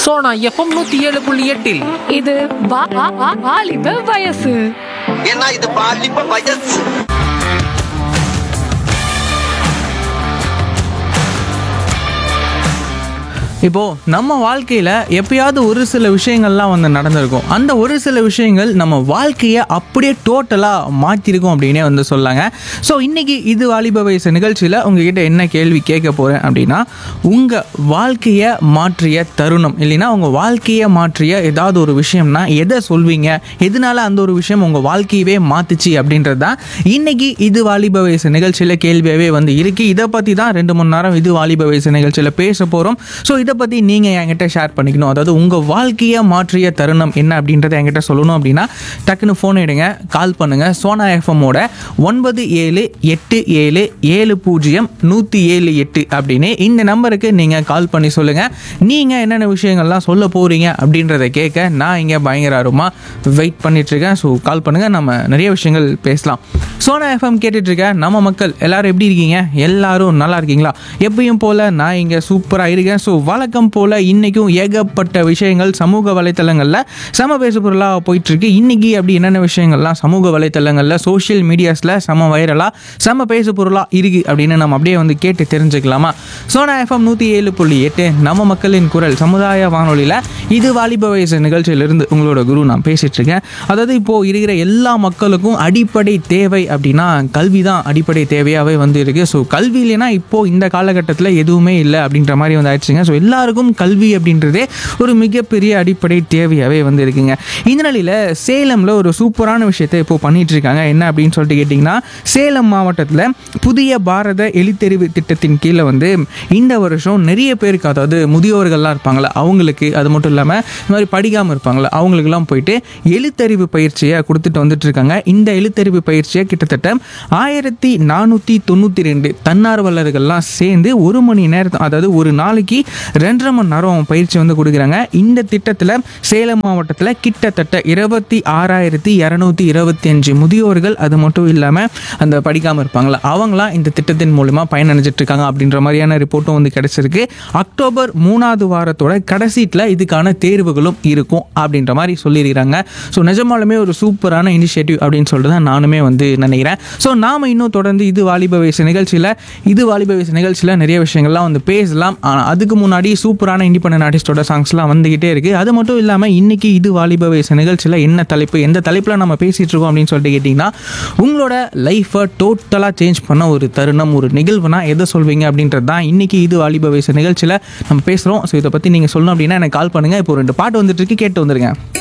Sona FM நூத்தி ஏழு புள்ளி எட்டில் இது வா- வா- வா- வாலிப வயசு ஏன்னா இது பாலிப்ப வயசு இப்போ நம்ம வாழ்க்கையில எப்பயாவது ஒரு சில விஷயங்கள்லாம் வந்து நடந்திருக்கும் அந்த ஒரு சில விஷயங்கள் நம்ம வாழ்க்கையை அப்படியே டோட்டலா மாத்திருக்கும் அப்படின்னே வந்து சொல்லாங்க ஸோ இன்னைக்கு இது வாலிப வயசு நிகழ்ச்சியில உங்ககிட்ட என்ன கேள்வி கேட்க போறேன் அப்படின்னா உங்க வாழ்க்கையை மாற்றிய தருணம் இல்லைன்னா உங்க வாழ்க்கையை மாற்றிய ஏதாவது ஒரு விஷயம்னா எதை சொல்வீங்க எதனால அந்த ஒரு விஷயம் உங்க வாழ்க்கையவே மாத்துச்சு அப்படின்றது தான் இன்னைக்கு இது வாலிப வயசு நிகழ்ச்சியில கேள்வியாவே வந்து இருக்கு இதை பத்தி தான் ரெண்டு மணி நேரம் இது வாலிப வயசு நிகழ்ச்சியில பேச போறோம் ஸோ இதை பத்தி நீங்க என்கிட்ட ஷேர் பண்ணிக்கணும் அதாவது உங்க வாழ்க்கையை மாற்றிய தருணம் என்ன அப்படின்றத என்கிட்ட சொல்லணும் அப்படின்னா டக்குன்னு ஃபோன் எடுங்க கால் பண்ணுங்க சோனா எஃப்எம்மோட ஒன்பது ஏழு எட்டு ஏழு ஏழு பூஜ்ஜியம் நூற்றி ஏழு எட்டு அப்படின்னு இந்த நம்பருக்கு நீங்கள் கால் பண்ணி சொல்லுங்கள் நீங்கள் என்னென்ன விஷயங்கள்லாம் சொல்ல போகிறீங்க அப்படின்றத கேட்க நான் இங்கே பயங்கர ஆர்வமாக வெயிட் பண்ணிகிட்ருக்கேன் ஸோ கால் பண்ணுங்கள் நம்ம நிறைய விஷயங்கள் பேசலாம் சோனா எஃப்எம் கேட்டுட்ருக்கேன் நம்ம மக்கள் எல்லாரும் எப்படி இருக்கீங்க எல்லாரும் நல்லா இருக்கீங்களா எப்பயும் போல் நான் இங்கே சூப்பராக இருக்கேன் ஸோ வழக்கம் போல் இன்றைக்கும் ஏகப்பட்ட விஷயங்கள் சமூக வலைத்தளங்களில் சம பேசு பொருளாக போயிட்டுருக்கு இன்றைக்கி அப்படி என்னென்ன விஷயங்கள்லாம் சமூக வலைத்தளங்களில் சோஷியல் மீடியாஸில் செம வைரலாக செம பேசு பொருளாக இருக்குது அப்படின்னு நம்ம அப்படியே வந்து கேட்டு தெரிஞ்சுக்கலாமா சோனா எஃப்எம் நூற்றி ஏழு புள்ளி எட்டு நம்ம மக்களின் குரல் சமுதாய வானொலியில் இது வாலிப வயசு நிகழ்ச்சியிலிருந்து உங்களோட குரு நான் பேசிட்டு இருக்கேன் அதாவது இப்போது இருக்கிற எல்லா மக்களுக்கும் அடிப்படை தேவை அப்படின்னா கல்வி தான் அடிப்படை தேவையாகவே வந்து இருக்குது ஸோ கல்வி இல்லைன்னா இப்போது இந்த காலகட்டத்தில் எதுவுமே இல்லை அப்படின்ற மாதிரி வந்து ஆயிடுச்சுங்க ஸோ எல்லாருக்கும் கல்வி அப்படின்றதே ஒரு மிகப்பெரிய அடிப்படை தேவையாகவே வந்து இருக்குங்க இந்த நிலையில் சேலமில் ஒரு சூப்பரான விஷயத்தை இப்போ பண்ணிட்டு இருக்காங்க என்ன அப்படின்னு சொல்லிட்டு கேட்டிங்கன்னா சேலம் மாவட்டத்தில் புதிய பாரத எழுத்தறிவு திட்டத்தின் கீழே வந்து இந்த வருஷம் நிறைய பேருக்கு அதாவது முதியோர்கள்லாம் இருப்பாங்களே அவங்களுக்கு அது மட்டும் இல்லாமல் இந்த மாதிரி படிக்காமல் இருப்பாங்களே அவங்களுக்குலாம் போயிட்டு எழுத்தறிவு பயிற்சியை கொடுத்துட்டு வந்துட்டு இருக்காங்க இந்த எழுத்தறிவு பயிற்சியை கிட்டத்தட்ட ஆயிரத்தி நானூற்றி தொண்ணூற்றி ரெண்டு தன்னார்வலர்கள்லாம் சேர்ந்து ஒரு மணி நேரம் அதாவது ஒரு நாளைக்கு ரெண்டரை மணி நேரம் பயிற்சி வந்து கொடுக்குறாங்க இந்த திட்டத்தில் சேலம் மாவட்டத்தில் கிட்டத்தட்ட இருபத்தி ஆறாயிரத்தி இரநூத்தி இருபத்தி அஞ்சு முதியோர்கள் அது மட்டும் இல்லாமல் அந்த படிக்காமல் இருப்பாங்களா அவங்களாம் இந்த திட்டத்தின் மூலமாக பயனடைஞ்சிட்டு இருக்காங்க அப்படின்ற மாதிரியான ரிப்போர்ட்டும் வந்து கிடைச்சிருக்கு அக்டோபர் மூணாவது வாரத்தோட கடைசீட்டில் இதுக்கான தேர்வுகளும் இருக்கும் அப்படின்ற மாதிரி சொல்லியிருக்கிறாங்க ஸோ நிஜமாலுமே ஒரு சூப்பரான இனிஷியேட்டிவ் அப்படின்னு சொல்லிட்டு தான் நானுமே வந்து நினைக்கிறேன் ஸோ நாம் இன்னும் தொடர்ந்து இது வாலிப வயசு நிகழ்ச்சியில் இது வாலிப வயசு நிகழ்ச்சியில் நிறைய விஷயங்கள்லாம் வந்து பேசலாம் ஆனால் அதுக்கு முன்னாடி சூப்பரான இண்டிபெண்டன்ட் ஆர்டிஸ்டோட சாங்ஸ்லாம் வந்துகிட்டே இருக்குது அது மட்டும் இல்லாமல் இன்னைக்கு இது வாலிப வயசு நிகழ்ச்சியில் என்ன தலைப்பு எந்த தலைப்பில் நம்ம பேசிகிட்டு இருக்கோம் அப்படின்னு சொல்லிட்டு கேட்டிங்கன்னா உங்களோட லைஃப்பை டோட்டலாக சேஞ்ச் பண்ண ஒரு தருணம் ஒரு நிகழ்வுனா எதை சொல்வீங்க அப்படின்றது தான் இன்னைக்கு இது வாலிப வயசு நிகழ்ச்சியில் நம்ம பேசுகிறோம் ஸோ இதை பற்றி நீங்கள் சொல்லணும் அப்படின்னா எனக்கு கால் பண்ணுங்கள் இப்போ ரெண்டு பாட்டு வந்துட்டு இருக்கு கேட்டு வந்துருங்க